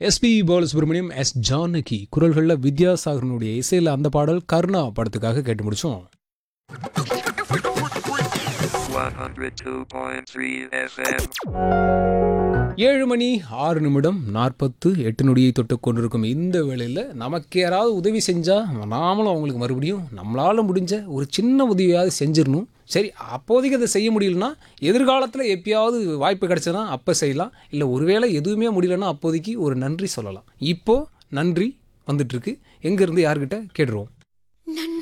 SP Balasubramaniam S Janaki குரல்களில் வித்யாசாகரனுடைய இசையில் அந்த பாடல் கருணா படத்துக்காக கேட்டு முடிச்சோம் 102.3 FM. ஏழு மணி ஆறு நிமிடம் நாற்பத்து எட்டு நொடியை தொட்டு கொண்டிருக்கும் இந்த வேளையில் நமக்கு யாராவது உதவி செஞ்சால் நாமளும் அவங்களுக்கு மறுபடியும் நம்மளால் முடிஞ்ச ஒரு சின்ன உதவியாவது செஞ்சிடணும் சரி அப்போதைக்கு அதை செய்ய முடியலனா எதிர்காலத்தில் எப்பயாவது வாய்ப்பு கிடைச்சதுன்னா அப்போ செய்யலாம் இல்லை ஒருவேளை எதுவுமே முடியலன்னா அப்போதைக்கு ஒரு நன்றி சொல்லலாம் இப்போ நன்றி வந்துட்டுருக்கு எங்கேருந்து யார்கிட்ட கேட்டுருவோம் நன்றி